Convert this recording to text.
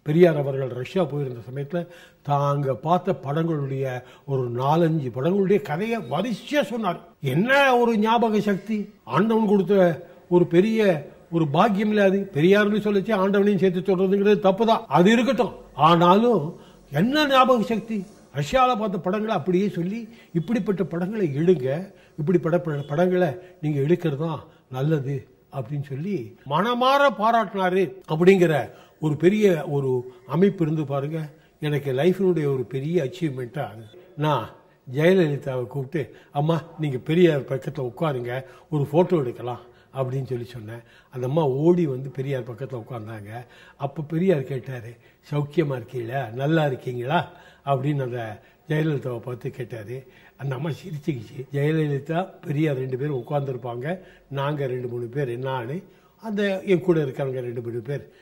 பெரியார் அவர்கள் ரஷ்யா போயிருந்த சமயத்தில் தாங்க பார்த்த படங்களுடைய ஒரு நாலஞ்சு படங்களுடைய கதையை வரிசையா சொன்னார் என்ன ஒரு ஞாபக சக்தி ஆண்டவன் கொடுத்த ஒரு பெரிய ஒரு பாக்கியம் இல்ல அது பெரியார்னு சொல்லிச்சு ஆண்டவனையும் சேர்த்து சொல்றதுங்கிறது தப்புதான் அது இருக்கட்டும் ஆனாலும் என்ன ஞாபக சக்தி ரஷ்யாவில் பார்த்த படங்களை அப்படியே சொல்லி இப்படிப்பட்ட படங்களை எடுங்க இப்படிப்பட்ட பட- படங்களை நீங்க எடுக்கிறது தான் நல்லது அப்படின்னு சொல்லி மனமாற பாராட்டினாரு அப்படிங்கிற ஒரு பெரிய ஒரு அமைப்பு இருந்து பாருங்க எனக்கு லைஃபினுடைய ஒரு பெரிய அச்சீவ்மெண்ட்டா அது நான் ஜெயலலிதாவை கூப்பிட்டு அம்மா நீங்க பெரியார் பக்கத்தில் உட்காருங்க ஒரு போட்டோ எடுக்கலாம் அப்படின்னு சொல்லி சொன்னேன் அந்த அம்மா ஓடி வந்து பெரியார் பக்கத்தில் உட்கார்ந்தாங்க அப்போ பெரியார் கேட்டார் சௌக்கியமாக இருக்கீங்களா நல்லா இருக்கீங்களா அப்படின்னு அந்த ஜெயலலிதாவை பார்த்து கேட்டார் அந்த அம்மா சிரிச்சுக்கிச்சு ஜெயலலிதா பெரியார் ரெண்டு பேரும் உட்காந்துருப்பாங்க நாங்கள் ரெண்டு மூணு பேர் என்னான்னு அந்த என் கூட இருக்கிறவங்க ரெண்டு மூணு பேர்